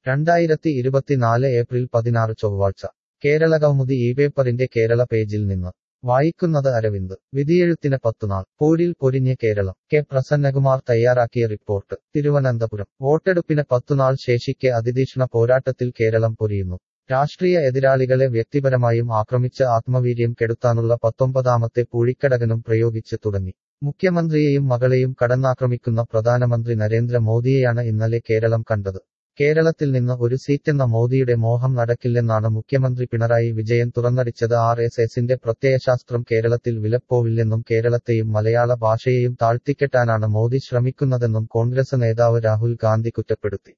രണ്ടായിരത്തി ഇരുപത്തിനാല് ഏപ്രിൽ പതിനാറ് ചൊവ്വാഴ്ച കേരള കൗമുദി ഈ പേപ്പറിന്റെ കേരള പേജിൽ നിന്ന് വായിക്കുന്നത് അരവിന്ദ് വിധിയെഴുത്തിന് പത്തുനാൾ പോരിൽ പൊരിഞ്ഞ് കേരളം കെ പ്രസന്നകുമാർ തയ്യാറാക്കിയ റിപ്പോർട്ട് തിരുവനന്തപുരം വോട്ടെടുപ്പിന് പത്തുനാൾ ശേഷിക്കെ അതിതീക്ഷ്ണ പോരാട്ടത്തിൽ കേരളം പൊരിയുന്നു രാഷ്ട്രീയ എതിരാളികളെ വ്യക്തിപരമായും ആക്രമിച്ച് ആത്മവീര്യം കെടുത്താനുള്ള പത്തൊമ്പതാമത്തെ പൂഴിക്കടകനും പ്രയോഗിച്ച് തുടങ്ങി മുഖ്യമന്ത്രിയെയും മകളെയും കടന്നാക്രമിക്കുന്ന പ്രധാനമന്ത്രി നരേന്ദ്ര മോദിയെയാണ് ഇന്നലെ കേരളം കണ്ടത് കേരളത്തിൽ നിന്ന് ഒരു സീറ്റെന്ന മോദിയുടെ മോഹം നടക്കില്ലെന്നാണ് മുഖ്യമന്ത്രി പിണറായി വിജയൻ തുറന്നടിച്ചത് ആർ എസ് എസിന്റെ പ്രത്യയശാസ്ത്രം കേരളത്തിൽ വിലപ്പോവില്ലെന്നും കേരളത്തെയും മലയാള ഭാഷയെയും താഴ്ത്തിക്കെട്ടാനാണ് മോദി ശ്രമിക്കുന്നതെന്നും കോൺഗ്രസ് നേതാവ് രാഹുൽ ഗാന്ധി കുറ്റപ്പെടുത്തി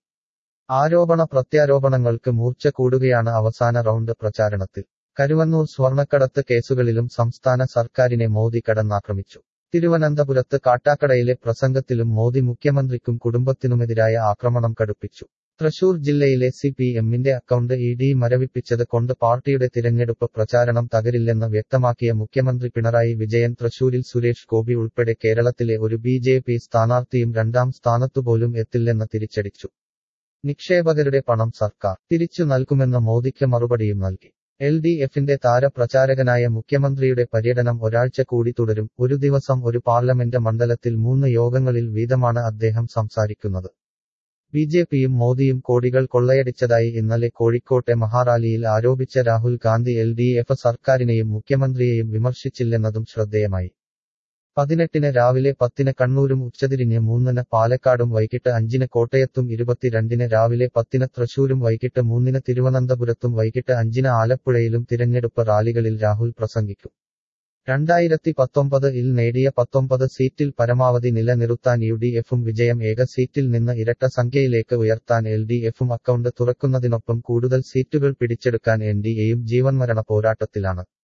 ആരോപണ പ്രത്യാരോപണങ്ങൾക്ക് മൂർച്ച കൂടുകയാണ് അവസാന റൗണ്ട് പ്രചാരണത്തിൽ കരുവന്നൂർ സ്വർണക്കടത്ത് കേസുകളിലും സംസ്ഥാന സർക്കാരിനെ മോദി കടന്നാക്രമിച്ചു തിരുവനന്തപുരത്ത് കാട്ടാക്കടയിലെ പ്രസംഗത്തിലും മോദി മുഖ്യമന്ത്രിക്കും കുടുംബത്തിനുമെതിരായ ആക്രമണം കടുപ്പിച്ചു തൃശൂർ ജില്ലയിലെ സി പി എമ്മിന്റെ അക്കൗണ്ട് ഇ ഡി മരവിപ്പിച്ചത് കൊണ്ട് പാർട്ടിയുടെ തിരഞ്ഞെടുപ്പ് പ്രചാരണം തകരില്ലെന്ന് വ്യക്തമാക്കിയ മുഖ്യമന്ത്രി പിണറായി വിജയൻ തൃശൂരിൽ സുരേഷ് ഗോപി ഉൾപ്പെടെ കേരളത്തിലെ ഒരു ബി ജെ പി സ്ഥാനാർത്ഥിയും രണ്ടാം സ്ഥാനത്തുപോലും എത്തില്ലെന്ന് തിരിച്ചടിച്ചു നിക്ഷേപകരുടെ പണം സർക്കാർ തിരിച്ചു നൽകുമെന്ന് മോദിക്ക് മറുപടിയും നൽകി എൽ ഡി എഫിന്റെ താരപ്രചാരകനായ മുഖ്യമന്ത്രിയുടെ പര്യടനം ഒരാഴ്ച കൂടി തുടരും ഒരു ദിവസം ഒരു പാർലമെന്റ് മണ്ഡലത്തിൽ മൂന്ന് യോഗങ്ങളിൽ വീതമാണ് അദ്ദേഹം സംസാരിക്കുന്നത് ബി ജെ പിയും മോദിയും കോടികൾ കൊള്ളയടിച്ചതായി ഇന്നലെ കോഴിക്കോട്ടെ മഹാറാലിയിൽ ആരോപിച്ച Rahul Gandhi L D F സർക്കാരിനെയും മുഖ്യമന്ത്രിയെയും വിമർശിച്ചില്ലെന്നതും ശ്രദ്ധേയമായി പതിനെട്ടിന് രാവിലെ പത്തിന് കണ്ണൂരും ഉച്ചതിരിഞ്ഞ് മൂന്നിന് പാലക്കാടും വൈകിട്ട് അഞ്ചിന് കോട്ടയത്തും ഇരുപത്തിരണ്ടിന് രാവിലെ പത്തിന് തൃശൂരും വൈകിട്ട് മൂന്നിന് തിരുവനന്തപുരത്തും വൈകിട്ട് അഞ്ചിന് ആലപ്പുഴയിലും തിരഞ്ഞെടുപ്പ് റാലികളിൽ രാഹുൽ പ്രസംഗിക്കും രണ്ടായിരത്തി പത്തൊമ്പത് ഇൽ നേടിയ പത്തൊമ്പത് സീറ്റിൽ പരമാവധി നിലനിർത്താൻ യു ഡി എഫും വിജയം ഏക സീറ്റിൽ നിന്ന് ഇരട്ട സംഖ്യയിലേക്ക് ഉയർത്താൻ എൽ ഡി എഫും അക്കൗണ്ട് തുറക്കുന്നതിനൊപ്പം കൂടുതൽ സീറ്റുകൾ പിടിച്ചെടുക്കാൻ എൻ ഡി എയും ജീവൻമരണ പോരാട്ടത്തിലാണ്